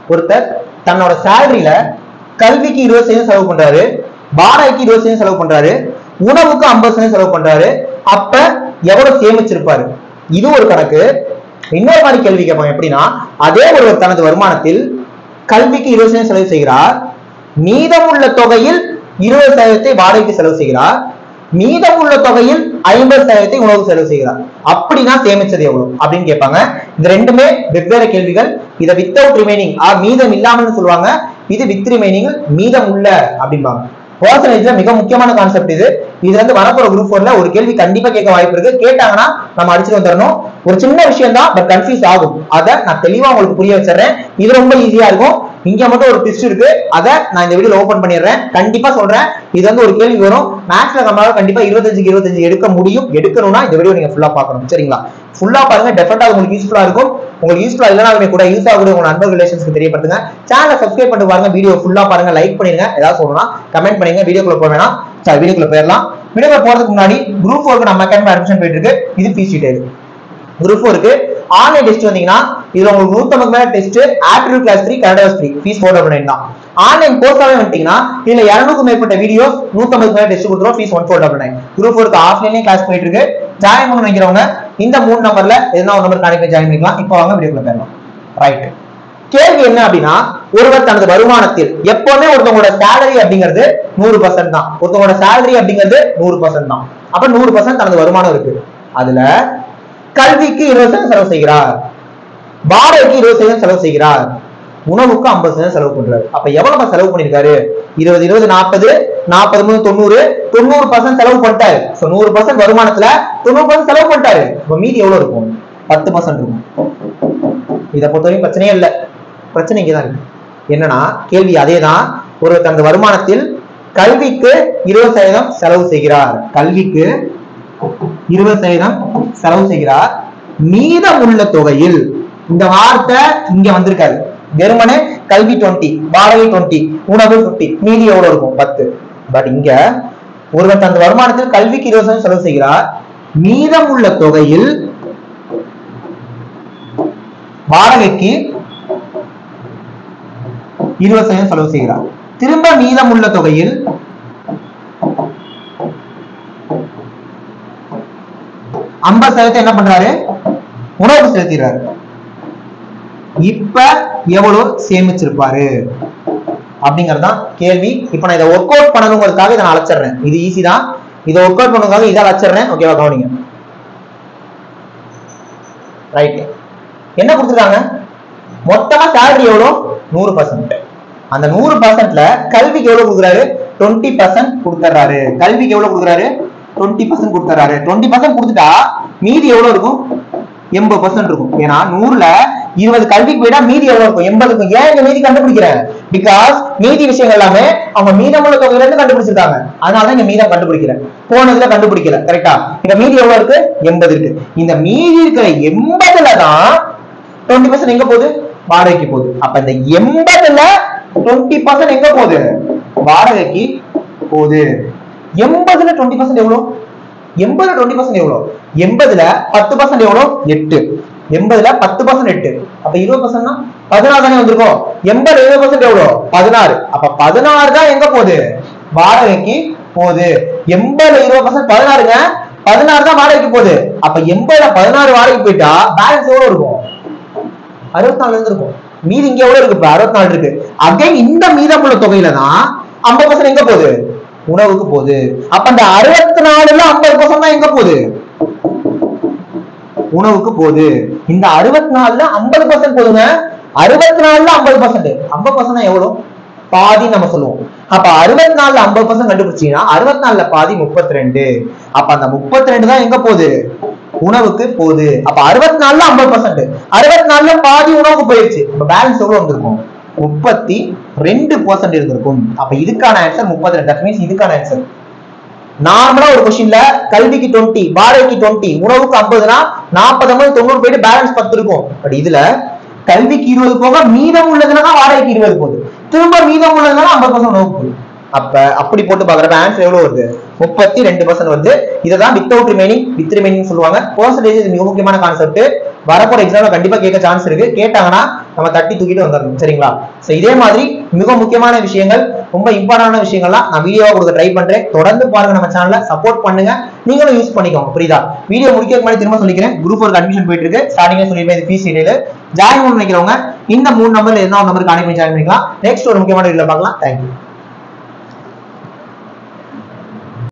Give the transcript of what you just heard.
ஒருத்தர் தன்னோட சேலரியில கல்விக்கு இருபது சதவீதம் செலவு பண்றாரு வாடகைக்கு இருபது சதவீதம் செலவு பண்றாரு உணவுக்கு ஐம்பது சதவீதம் செலவு பண்றாரு அப்ப எவ்வளவு சேமிச்சிருப்பாரு இது ஒரு கணக்கு இன்னொரு மாதிரி கேள்வி கேட்பாங்க எப்படின்னா அதே ஒருவர் தனது வருமானத்தில் கல்விக்கு இருபது சதவீதம் செலவு செய்கிறார் மீதமுள்ள தொகையில் இருபது சதவீதத்தை வாடகைக்கு செலவு செய்கிறார் மீதமுள்ள தொகையில் ஐம்பது சதவீதத்தை உணவு செலவு செய்கிறார் அப்படின்னா சேமிச்சது எவ்வளவு அப்படின்னு கேட்பாங்க இது ரெண்டுமே வெவ்வேறு கேள்விகள் இதை வித்தவுட் ரிமைனிங் ஆ மீதம் இல்லாமல்னு சொல்லுவாங்க இது வித் ரிமைனிங் மீதம் உள்ள அப்படிம்பாங்க பர்சன்டேஜ்ல மிக முக்கியமான கான்செப்ட் இது இது வந்து வரப்போற குரூப் ஃபோர்ல ஒரு கேள்வி கண்டிப்பா கேட்க வாய்ப்பு இருக்கு கேட்டாங்கன்னா நம்ம அடிச்சுட்டு வந்துடணும் ஒரு சின்ன விஷயம் தான் பட் கன்ஃபியூஸ் ஆகும் அதை நான் தெளிவா உங்களுக்கு புரிய வச்சிடுறேன் இது ரொம்ப ஈஸியா இருக்கும் இங்க மட்டும் ஒரு ட்விஸ்ட் இருக்கு அதை நான் இந்த வீடியோ ஓபன் பண்ணிடுறேன் கண்டிப்பா சொல்றேன் இது வந்து ஒரு கேள்வி வரும் மேக்ஸ்ல நம்மளால கண்டிப்பா இருபத்தஞ்சுக்கு இருபத்தஞ்சு எடுக்க முடியும் எடுக்கணும்னா இந்த வீடியோ நீங்க ஃபுல்லா பார்க்கணும் சரிங்களா ஃபுல்லா பாருங்க டெஃபினட்டா உங்களுக்கு யூஸ்ஃபுல்லா இருக்கும் உங்களுக்கு யூஸ்ஃபுல்லா இல்லைனாலுமே கூட யூஸ் ஆகக்கூடிய உங்க நண்பர் ரிலேஷன்ஸ்க்கு தெரியப்படுத்துங்க சேனலை சப்ஸ்கிரைப் பண்ணிட்டு பாருங்க வீடியோ ஃபுல்லா பாருங்க லைக் பண்ணிருங்க ஏதாவது சொல்லணும்னா கமெண்ட் பண்ணுங்க வீடியோக்குள்ள போக வேணாம் சாரி வீடியோக்குள்ள போயிடலாம் வீடியோக்குள்ள போறதுக்கு முன்னாடி குரூப் ஃபோருக்கு நம்ம அகாடமி அட்மிஷன் போயிட்டு இருக்கு இது ஃபீஸ் டீடைல் குரூப் ஃபோருக்கு ஆன்லைன் டெஸ்ட் வந்தீங்கன்னா இதுல உங்களுக்கு நூத்தம்பது மேல டெஸ்ட் ஆப்டிடியூட் கிளாஸ் த்ரீ கனடா three fees four double nine தான் ஆன்லைன் கோர்ஸாவே வந்துட்டீங்கன்னா இதுல இருநூறுக்கும் மேற்பட்ட வீடியோஸ் நூத்தம்பது மேல டெஸ்ட் கொடுத்துரும் fees one four double nine group ஃபோருக்கு ஆஃப்லைன்லேயே கிளாஸ் போயிட்டு இருக்கு ஜாயின் பண்ண நினைக்கிறவங்க இந்த மூணு நம்பர்ல எதனா ஒரு நம்பர் கனெக்ட் ஜாயின் பண்ணிக்கலாம் இப்போ வாங்க வீடியோக்குள்ள போயிடலாம் ரைட் கேள்வி என்ன அப்படின்னா ஒருவர் தனது வருமானத்தில் எப்பவுமே ஒருத்தவங்களோட சேலரி அப்படிங்கிறது நூறு பர்சன்ட் தான் ஒருத்தவங்களோட சேலரி அப்படிங்கிறது நூறு பர்சன்ட் தான் அப்ப நூறு பர்சன்ட் தனது வருமானம் இருக்கு அதுல கல்விக்கு இருபது சதவீதம் செலவு செய்கிறார் வாடகைக்கு இருபது சதவீதம் செலவு செய்கிறார் உணவுக்கு ஐம்பது சதவீதம் செலவு பண்றாரு அப்ப எவ்வளவு செலவு பண்ணிருக்காரு இருபது இருபது நாற்பது நாற்பது மூணு தொண்ணூறு தொண்ணூறு பர்சன்ட் செலவு பண்ணிட்டாரு சோ நூறு பர்சன்ட் வருமானத்துல தொண்ணூறு பர்சன்ட் செலவு பண்ணிட்டாரு இப்ப மீதி எவ்வளவு இருக்கும் பத்து பர்சன்ட் இருக்கும் இதை பொறுத்தவரைக்கும் பிரச்சனையே இல்லை பிரச்சனை இங்கதான் இருக்கு என்னன்னா கேள்வி அதேதான் ஒரு தனது வருமானத்தில் கல்விக்கு இருபது சதவீதம் செலவு செய்கிறார் கல்விக்கு இருபது சதவீதம் செலவு செய்கிறார் மீதம் உள்ள தொகையில் இந்த வார்த்தை இங்க வந்திருக்காது வெறுமனே கல்வி டுவெண்ட்டி வாடகை டுவெண்ட்டி உணவு பிப்டி மீதி எவ்வளவு இருக்கும் பத்து பட் இங்க ஒருவர் தனது வருமானத்தில் கல்விக்கு இருபது சதவீதம் செலவு செய்கிறார் மீதம் உள்ள தொகையில் வாடகைக்கு இருபது சதவீதம் செலவு செய்கிறார் திரும்ப மீதம் உள்ள தொகையில் ஐம்பது சதவீதத்தை என்ன பண்றாரு உணவுக்கு செலுத்திடுறாரு இப்ப எவ்வளவு சேமிச்சிருப்பாரு அப்படிங்கிறது தான் கேள்வி இப்ப நான் இதை ஒர்க் அவுட் பண்ணணுங்கிறதுக்காக இதை நான் அழைச்சிடுறேன் இது ஈஸி தான் இதை ஒர்க் அவுட் பண்ணுறதுக்காக இதை அழைச்சிடுறேன் ஓகேவா கவனிங்க ரைட் என்ன கொடுத்துருக்காங்க மொத்தமா சேலரி எவ்வளோ நூறு பர்சன்ட் அந்த நூறு பர்சன்ட்ல கல்விக்கு எவ்வளவு கொடுக்குறாரு டுவெண்ட்டி பர்சன்ட் கொடுத்துறாரு கல்விக்கு எவ்வளவு கொடுக்குறாரு டுவெண்ட்டி பர்சன்ட் கொடுத்துறாரு டுவெண்ட்டி பர்சன்ட் கொடுத்துட்டா மீதி எவ்வளவு இருக்கும் எண்பது பர்சன்ட் இருக்கும் ஏன்னா நூறுல இருபது கல்விக்கு போயிட்டா மீதி எவ்வளவு இருக்கும் எண்பதுக்கும் ஏன் இந்த மீதி கண்டுபிடிக்கிறேன் பிகாஸ் மீதி விஷயங்கள் எல்லாமே அவங்க மீதமுள்ள தொகையில இருந்து கண்டுபிடிச்சிருக்காங்க அதனாலதான் இங்க மீதம் கண்டுபிடிக்கிறேன் போனதுல கண்டுபிடிக்கல கரெக்டா இந்த மீதி எவ்வளவு இருக்கு எண்பது இருக்கு இந்த மீதி இருக்கிற எண்பதுல தான் டுவெண்ட்டி பர்சன்ட் எங்க போகுது வாடகைக்கு போகுது அப்ப இந்த எண்பதுல டுவெண்ட்டி பர்சன்ட் எங்க போகுது வாடகைக்கு போகுது எண்பதுல டுவெண்ட்டி பர்சன்ட் எவ்வளவு எண்பதுல டுவெண்ட்டி பர்சன்ட் எவ்வளவு எண்பதுல பத்து பர்சன்ட் எவ்வளவு எட்டு எண்பதுல பத்து பர்சன்ட் எட்டு அப்ப இருபது பர்சன்ட்னா பதினாறு தானே வந்திருக்கும் எண்பது இருபது பர்சன்ட் எவ்வளவு பதினாறு அப்ப பதினாறு தான் எங்க போகுது வாடகைக்கு போகுது எண்பதுல இருபது பர்சன்ட் பதினாறுங்க பதினாறு தான் வாடகைக்கு போகுது அப்ப எண்பதுல பதினாறு வாடகைக்கு போயிட்டா பேலன்ஸ் எவ்வளவு இருக்கும் அறுபத்தி நாலு இருக்கும் மீதி இங்க எவ்வளவு இருக்கு இப்ப அறுபத்தி நாலு இருக்கு அகைன் இந்த மீதமுள்ள தொகையில தான் ஐம்பது பர்சன்ட் எங்க போகுது உணவுக்கு போகுது அப்ப அந்த அறுபத்தி நாலுல ஐம்பது பர்சன்ட் தான் எங்க போகுது உணவுக்கு போகுது இந்த அறுபத்தி நாலுல ஐம்பது பர்சன்ட் போதுங்க அறுபத்தி நாலுல ஐம்பது பர்சன்ட் ஐம்பது பர்சன்ட் எவ்வளவு பாதி நம்ம சொல்லுவோம் அப்ப அறுபத்தி நாலுல ஐம்பது பர்சன்ட் கண்டுபிடிச்சீங்கன்னா அறுபத்தி நாலுல பாதி முப்பத்தி ரெண்டு அப்ப அந்த முப்பத்தி ரெண்டு தான் எங்க போகுது உணவுக்கு போகுது அப்ப அறுபத்தி நாலுல ஐம்பது பர்சன்ட் அறுபத்தி நாலுல பாதி உணவுக்கு போயிருச்சு அப்ப பேலன்ஸ் எவ்வளவு வந்திருக்கும் முப்பத்தி ரெண்டு பர்சன்ட் இருந்திருக்கும் அப்ப இதுக்கான ஆன்சர் முப்பத்தி ரெண்டு தட் மீன்ஸ் இதுக்கான ஆன்சர் நார்மலா ஒரு கொஸ்டின்ல கல்விக்கு டுவெண்ட்டி வாடகைக்கு டுவெண்ட்டி உணவுக்கு ஐம்பதுனா நாற்பது ஐம்பது தொண்ணூறு போயிட்டு பேலன்ஸ் பத்து இருக்கும் பட் இதுல கல்விக்கு இருபது போக மீதம் உள்ளதுனா வாடகைக்கு இருபது போகுது திரும்ப மீதம் உள்ளதுனால ஐம்பது பர்சன்ட் உணவுக்கு போகுது அப்ப அப்படி போட்டு பாக்குறப்ப ஆன்சர் எவ்வளவு வருது முப்பத்தி ரெண்டு பர்சன்ட் வருது இதுதான் வித்தவுட் ரிமைனிங் வித் ரிமைனிங் சொல்லுவாங்க பர்சன்டேஜ் இது மிக முக்கியமான கான்செப்ட் வரப்போற எக்ஸாம்ல கண்டிப்பா கேட்க சான்ஸ் இருக்கு கேட்டாங்கன்னா நம்ம தட்டி தூக்கிட்டு வந்துடணும் சரிங்களா சோ இதே மாதிரி மிக முக்கியமான விஷயங்கள் ரொம்ப இம்பார்ட்டன்டான விஷயங்கள்லாம் நான் வீடியோவா கொடுக்க ட்ரை பண்றேன் தொடர்ந்து பாருங்க நம்ம சேனலை சப்போர்ட் பண்ணுங்க நீங்களும் யூஸ் பண்ணிக்கோங்க புரியுதா வீடியோ முடிக்கிறதுக்கு முன்னாடி திரும்ப சொல்லிக்கிறேன் குரூப் ஒரு அட்மிஷன் போயிட்டு இருக்கு ஸ்டார்டிங்ல சொல்லிருப்பேன் இது ஃபீஸ் டீடைல் ஜாயின் பண்ண நினைக்கிறவங்க இந்த மூணு நம்பர்ல என்ன ஒரு நம்பர் கான்டெக்ட் பண்ணி ஜாயின் பண்ணிக்கலாம் நெக்ஸ்ட் ஒரு முக்கியமான வீடியோ பார்க்கலாம் தேங்க்யூ